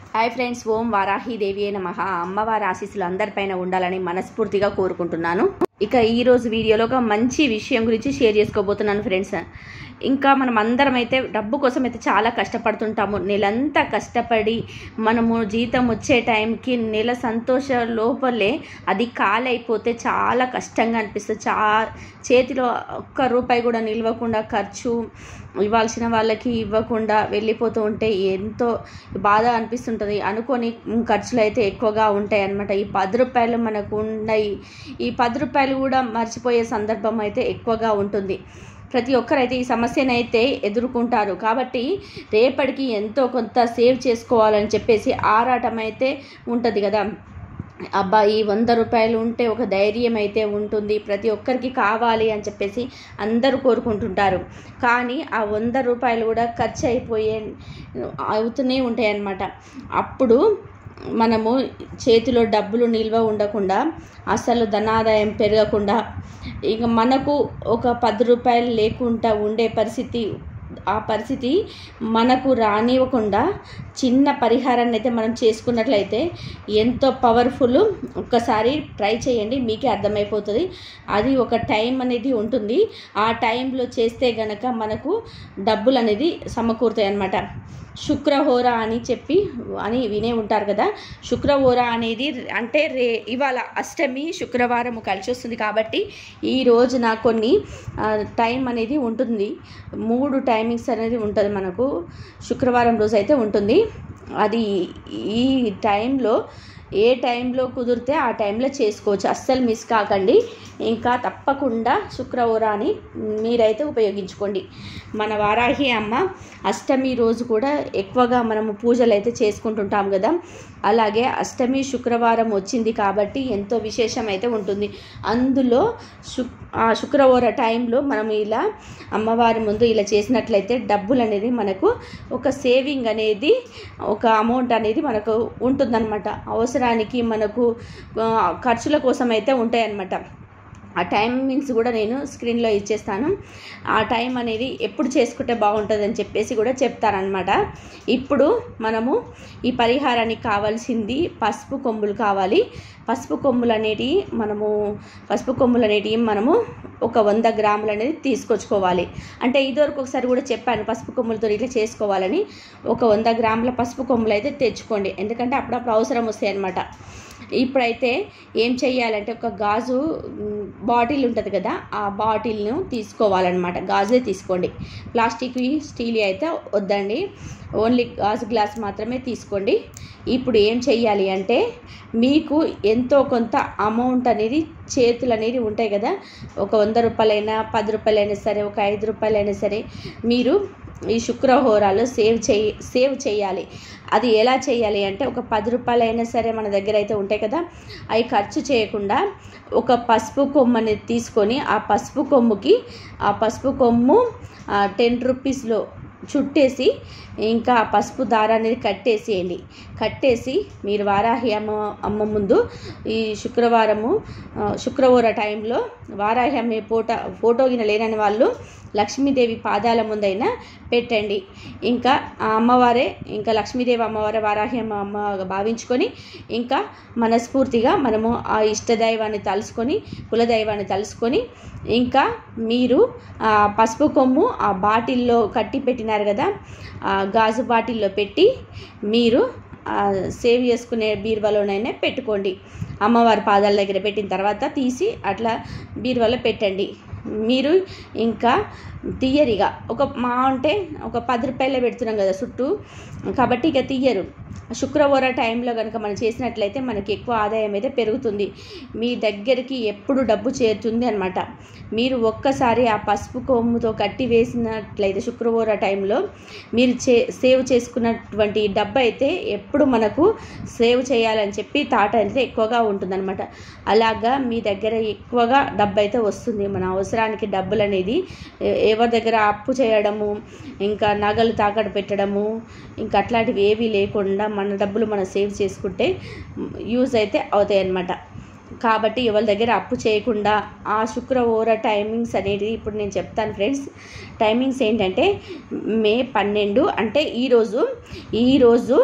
hi friends Om Varahi Devi అయిన మహా అమ్మవారి ఆశీస్సులు అందరిపైన ఉండాలని మనస్ఫూర్తిగా కోరుకుంటున్నాను ఇక ఈ రోజు వీడియోలో ఒక మంచి విషయం గురించి షేర్ చేసుకోబోతున్నాను ఫ్రెండ్స్ ఇంకా మనం అందరం అయితే డబ్బు కోసం అయితే చాలా కష్టపడుతుంటాము నెలంతా కష్టపడి మనము జీతం వచ్చే టైంకి నెల సంతోష లోపలే అది కాలైపోతే చాలా కష్టంగా అనిపిస్తుంది చా చేతిలో ఒక్క రూపాయి కూడా నిలవకుండా ఖర్చు ఇవ్వాల్సిన వాళ్ళకి ఇవ్వకుండా వెళ్ళిపోతూ ఉంటే ఎంతో బాధ అనిపిస్తుంటుంది అనుకొని ఖర్చులు అయితే ఎక్కువగా ఉంటాయి అన్నమాట ఈ పది రూపాయలు మనకు ఉన్నాయి ఈ పది రూపాయలు కూడా మర్చిపోయే సందర్భం అయితే ఎక్కువగా ఉంటుంది ప్రతి ఒక్కరైతే ఈ సమస్యనైతే ఎదుర్కొంటారు కాబట్టి రేపటికి ఎంతో కొంత సేవ్ చేసుకోవాలని చెప్పేసి ఆరాటం అయితే ఉంటుంది కదా అబ్బా ఈ వంద రూపాయలు ఉంటే ఒక ధైర్యం అయితే ఉంటుంది ప్రతి ఒక్కరికి కావాలి అని చెప్పేసి అందరూ కోరుకుంటుంటారు కానీ ఆ వంద రూపాయలు కూడా ఖర్చు అయిపోయే అవుతూనే ఉంటాయి అన్నమాట అప్పుడు మనము చేతిలో డబ్బులు నిల్వ ఉండకుండా అసలు ధనాదాయం పెరగకుండా ఇక మనకు ఒక పది రూపాయలు లేకుండా ఉండే పరిస్థితి ఆ పరిస్థితి మనకు రానివ్వకుండా చిన్న పరిహారాన్ని అయితే మనం చేసుకున్నట్లయితే ఎంతో పవర్ఫుల్ ఒక్కసారి ట్రై చేయండి మీకే అర్థమైపోతుంది అది ఒక టైం అనేది ఉంటుంది ఆ టైంలో చేస్తే గనక మనకు డబ్బులు అనేది సమకూరుతాయి అన్నమాట శుక్రహోర అని చెప్పి అని వినే ఉంటారు కదా శుక్రహోర అనేది అంటే రే ఇవాళ అష్టమి శుక్రవారం కలిసి వస్తుంది కాబట్టి ఈ రోజున కొన్ని టైం అనేది ఉంటుంది మూడు టైమింగ్స్ అనేది ఉంటుంది మనకు శుక్రవారం రోజు అయితే ఉంటుంది అది ఈ టైంలో ఏ టైంలో కుదిరితే ఆ టైంలో చేసుకోవచ్చు అస్సలు మిస్ కాకండి ఇంకా తప్పకుండా శుక్రవారాన్ని మీరైతే ఉపయోగించుకోండి మన వారాహి అమ్మ అష్టమి రోజు కూడా ఎక్కువగా మనము పూజలు అయితే చేసుకుంటుంటాం కదా అలాగే అష్టమి శుక్రవారం వచ్చింది కాబట్టి ఎంతో విశేషం అయితే ఉంటుంది అందులో శుక్ ఆ శుక్రవార టైంలో మనం ఇలా అమ్మవారి ముందు ఇలా చేసినట్లయితే డబ్బులు అనేది మనకు ఒక సేవింగ్ అనేది ఒక అమౌంట్ అనేది మనకు ఉంటుందన్నమాట అవసరానికి మనకు ఖర్చుల కోసం అయితే ఉంటాయన్నమాట ఆ టైమింగ్స్ కూడా నేను స్క్రీన్లో ఇచ్చేస్తాను ఆ టైం అనేది ఎప్పుడు చేసుకుంటే బాగుంటుంది అని చెప్పేసి కూడా చెప్తారనమాట ఇప్పుడు మనము ఈ పరిహారానికి కావాల్సింది పసుపు కొమ్ములు కావాలి పసుపు కొమ్ములు అనేటివి మనము పసుపు కొమ్ములు అనేటివి మనము ఒక వంద గ్రాములు అనేది తీసుకొచ్చుకోవాలి అంటే ఇదివరకు ఒకసారి కూడా చెప్పాను పసుపు కొమ్ములతో ఇట్లా చేసుకోవాలని ఒక వంద గ్రాముల పసుపు కొమ్ములు అయితే తెచ్చుకోండి ఎందుకంటే అప్పుడప్పుడు అవసరం వస్తాయి అనమాట ఇప్పుడైతే ఏం చెయ్యాలంటే ఒక గాజు బాటిల్ ఉంటుంది కదా ఆ బాటిల్ను తీసుకోవాలన్నమాట గాజులే తీసుకోండి ప్లాస్టిక్వి స్టీల్ అయితే వద్దండి ఓన్లీ గాజు గ్లాస్ మాత్రమే తీసుకోండి ఇప్పుడు ఏం చెయ్యాలి అంటే మీకు ఎంతో కొంత అమౌంట్ అనేది చేతులు అనేది ఉంటాయి కదా ఒక వంద రూపాయలైనా పది రూపాయలైనా సరే ఒక ఐదు రూపాయలైనా సరే మీరు ఈ శుక్రహోరాలు సేవ్ చేయి సేవ్ చేయాలి అది ఎలా చేయాలి అంటే ఒక పది రూపాయలు అయినా సరే మన దగ్గర అయితే ఉంటాయి కదా అవి ఖర్చు చేయకుండా ఒక పసుపు కొమ్ము అనేది తీసుకొని ఆ పసుపు కొమ్ముకి ఆ పసుపు కొమ్ము టెన్ రూపీస్లో చుట్టేసి ఇంకా పసుపు దారా అనేది కట్టేసేయండి కట్టేసి మీరు వారాహి అమ్మ అమ్మ ముందు ఈ శుక్రవారము శుక్రవార టైంలో వారాహి అమ్మే ఫోటో ఫోటో గిన లేనని వాళ్ళు లక్ష్మీదేవి పాదాల ముందైనా పెట్టండి ఇంకా ఆ అమ్మవారే ఇంకా లక్ష్మీదేవి అమ్మవారే వారాహి అమ్మ అమ్మ భావించుకొని ఇంకా మనస్ఫూర్తిగా మనము ఆ ఇష్టదైవాన్ని తలుసుకొని కులదైవాన్ని తలుసుకొని ఇంకా మీరు ఆ పసుపు కొమ్ము ఆ బాటిల్లో కట్టి పెట్టినారు కదా ఆ గాజు బాటిల్లో పెట్టి మీరు సేవ్ చేసుకునే బీరువాలోనైనా పెట్టుకోండి అమ్మవారి పాదాల దగ్గర పెట్టిన తర్వాత తీసి అట్లా బీరువాలో పెట్టండి మీరు ఇంకా తీయరిగా ఒక మా అంటే ఒక పది రూపాయలే పెడుతున్నాం కదా చుట్టూ కాబట్టి ఇక తీయరు శుక్రవార టైంలో కనుక మనం చేసినట్లయితే మనకి ఎక్కువ ఆదాయం అయితే పెరుగుతుంది మీ దగ్గరికి ఎప్పుడు డబ్బు చేరుతుంది అనమాట మీరు ఒక్కసారి ఆ పసుపు కొమ్ముతో కట్టి వేసినట్లయితే శుక్రవార టైంలో మీరు చే సేవ్ చేసుకున్నటువంటి డబ్బు అయితే ఎప్పుడు మనకు సేవ్ చేయాలని చెప్పి తాట అయితే ఎక్కువగా ఉంటుందన్నమాట అలాగా మీ దగ్గర ఎక్కువగా డబ్బు అయితే వస్తుంది మన అవసరానికి డబ్బులు అనేది ఎవరి దగ్గర అప్పు చేయడము ఇంకా నగలు తాకట్టు పెట్టడము ఇంకా అట్లాంటివి ఏవీ లేకుండా మన డబ్బులు మనం సేవ్ చేసుకుంటే యూజ్ అయితే అవుతాయి అన్నమాట కాబట్టి ఎవరి దగ్గర అప్పు చేయకుండా ఆ శుక్రవార టైమింగ్స్ అనేది ఇప్పుడు నేను చెప్తాను ఫ్రెండ్స్ టైమింగ్స్ ఏంటంటే మే పన్నెండు అంటే ఈరోజు ఈరోజు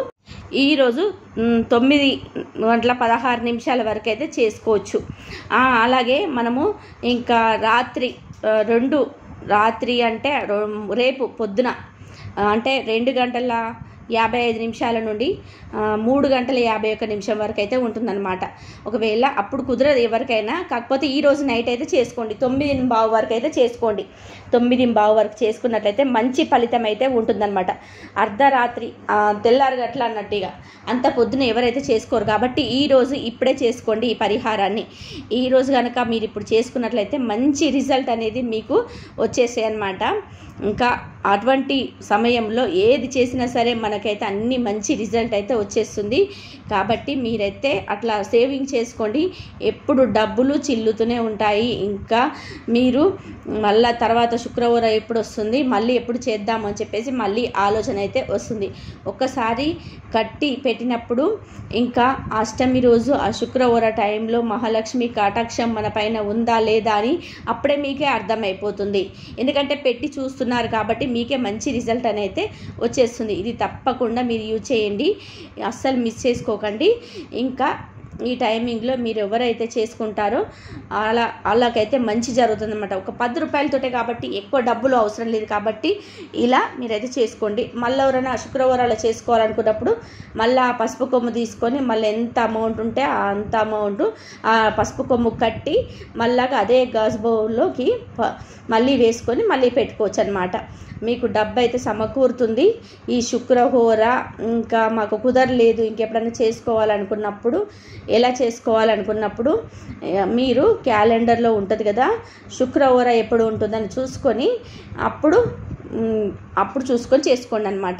ఈరోజు మ్, తొమ్మిది గంటల పదహారు నిమిషాల వరకు అయితే చేసుకోవచ్చు ఆ, అలాగే మనము ఇంకా రాత్రి ఆ, రెండు రాత్రి అంటే రో- రేపు పొద్దున ఆ, అంటే రెండు గంటల యాభై ఐదు నిమిషాల నుండి ఆ, మూడు గంటల యాభై ఒక్క నిమిషం వరకు అయితే ఉంటుందన్నమాట ఒకవేళ అప్పుడు కుదరదు ఎవరికైనా కాకపోతే ఈ రోజు నైట్ అయితే చేసుకోండి తొమ్మిది బావు వరకు అయితే చేసుకోండి తొమ్మిది బావు వరకు చేసుకున్నట్లయితే మంచి ఫలితం అయితే ఉంటుందన్నమాట అర్ధరాత్రి ఆ, తెల్లారు గట్ల అన్నట్టుగా అంత పొద్దున ఎవరైతే చేసుకోరు కాబట్టి ఈ రోజు ఇప్పుడే చేసుకోండి ఈ పరిహారాన్ని ఈ రోజు కనుక మీరు ఇప్పుడు చేసుకున్నట్లయితే మంచి రిజల్ట్ అనేది మీకు వచ్చేసాయి అనమాట ఇంకా అటువంటి సమయంలో ఏది చేసినా సరే మనకైతే అన్ని మంచి రిజల్ట్ అయితే వచ్చేస్తుంది కాబట్టి మీరైతే అట్లా సేవింగ్ చేసుకోండి ఎప్పుడు డబ్బులు చిల్లుతూనే ఉంటాయి ఇంకా మీరు మళ్ళా తర్వాత శుక్రవారం ఎప్పుడు వస్తుంది మళ్ళీ ఎప్పుడు చేద్దామని చెప్పేసి మళ్ళీ ఆలోచన అయితే వస్తుంది ఒక్కసారి కట్టి పెట్టినప్పుడు ఇంకా అష్టమి రోజు ఆ శుక్రవార టైంలో మహాలక్ష్మి కటాక్షం మన పైన ఉందా లేదా అని అప్పుడే మీకే అర్థమైపోతుంది ఎందుకంటే పెట్టి చూస్తున్నారు కాబట్టి మీకే మంచి రిజల్ట్ అనేది వచ్చేస్తుంది ఇది తప్పకుండా మీరు యూజ్ చేయండి అస్సలు మిస్ చేసుకోకండి ఇంకా ఈ టైమింగ్లో మీరు ఎవరైతే చేసుకుంటారో అలా అలాగైతే మంచి జరుగుతుంది అనమాట ఒక పది రూపాయలతోటే కాబట్టి ఎక్కువ డబ్బులు అవసరం లేదు కాబట్టి ఇలా మీరైతే చేసుకోండి మళ్ళీ ఎవరైనా శుక్రవారాలు చేసుకోవాలనుకున్నప్పుడు మళ్ళీ ఆ పసుపు కొమ్ము తీసుకొని మళ్ళీ ఎంత అమౌంట్ ఉంటే ఆ అంత అమౌంట్ ఆ పసుపు కొమ్ము కట్టి మళ్ళాగా అదే గాజు బౌల్లోకి ప- మళ్ళీ వేసుకొని మళ్ళీ పెట్టుకోవచ్చు అనమాట మీకు డబ్బు అయితే సమకూరుతుంది ఈ శుక్రహోర ఇంకా మాకు కుదరలేదు ఇంకెప్పుడైనా చేసుకోవాలనుకున్నప్పుడు ఎలా చేసుకోవాలనుకున్నప్పుడు ఏ, మీరు క్యాలెండర్లో ఉంటుంది కదా శుక్రహోర ఎప్పుడు ఉంటుందని చూసుకొని అప్పుడు మ్, అప్పుడు చూసుకొని చేసుకోండి అనమాట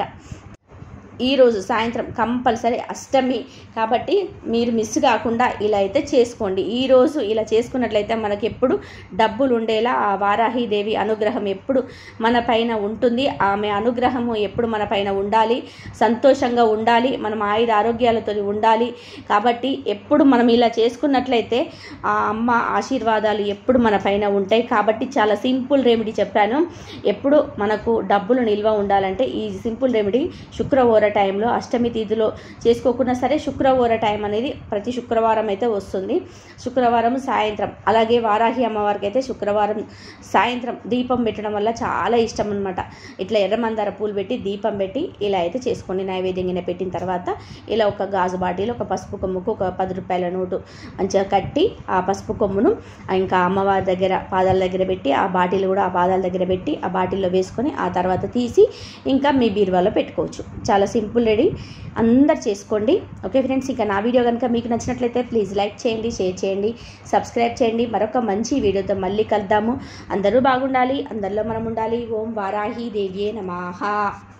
ఈరోజు సాయంత్రం కంపల్సరీ అష్టమి కాబట్టి మీరు మిస్ కాకుండా ఇలా అయితే చేసుకోండి ఈరోజు ఇలా చేసుకున్నట్లయితే మనకి ఎప్పుడు డబ్బులు ఉండేలా ఆ వారాహిదేవి అనుగ్రహం ఎప్పుడు మన పైన ఉంటుంది ఆమె అనుగ్రహము ఎప్పుడు మన పైన ఉండాలి సంతోషంగా ఉండాలి మనం ఆయుధ ఆరోగ్యాలతో ఉండాలి కాబట్టి ఎప్పుడు మనం ఇలా చేసుకున్నట్లయితే ఆ అమ్మ ఆశీర్వాదాలు ఎప్పుడు మన పైన ఉంటాయి కాబట్టి చాలా సింపుల్ రెమెడీ చెప్పాను ఎప్పుడు మనకు డబ్బులు నిల్వ ఉండాలంటే ఈ సింపుల్ రెమెడీ శుక్రవార టైంలో అష్టమి తిథిలో చేసుకోకున్నా సరే శుక్రవార టైం అనేది ప్రతి శుక్రవారం అయితే వస్తుంది శుక్రవారం సాయంత్రం అలాగే వారాహి అమ్మవారికి అయితే శుక్రవారం సాయంత్రం దీపం పెట్టడం వల్ల చాలా ఇష్టం అనమాట ఇట్లా ఎర్రమందార పూలు పెట్టి దీపం పెట్టి ఇలా అయితే చేసుకోండి నైవేద్యంగా పెట్టిన తర్వాత ఇలా ఒక గాజు బాటిల్ ఒక పసుపు కొమ్ముకు ఒక పది రూపాయల నోటు మంచిగా కట్టి ఆ పసుపు కొమ్మును ఇంకా అమ్మవారి దగ్గర పాదాల దగ్గర పెట్టి ఆ బాటిల్ కూడా ఆ పాదాల దగ్గర పెట్టి ఆ బాటిల్లో వేసుకొని ఆ తర్వాత తీసి ఇంకా మీ బీరువాలో పెట్టుకోవచ్చు చాలా సింపుల్ రెడీ అందరు చేసుకోండి ఓకే ఫ్రెండ్స్ ఇంకా నా వీడియో కనుక మీకు నచ్చినట్లయితే ప్లీజ్ లైక్ చేయండి షేర్ చేయండి సబ్స్క్రైబ్ చేయండి మరొక మంచి వీడియోతో మళ్ళీ కలుద్దాము అందరూ బాగుండాలి అందరిలో మనం ఉండాలి ఓం వారాహి దేవ్యే నమః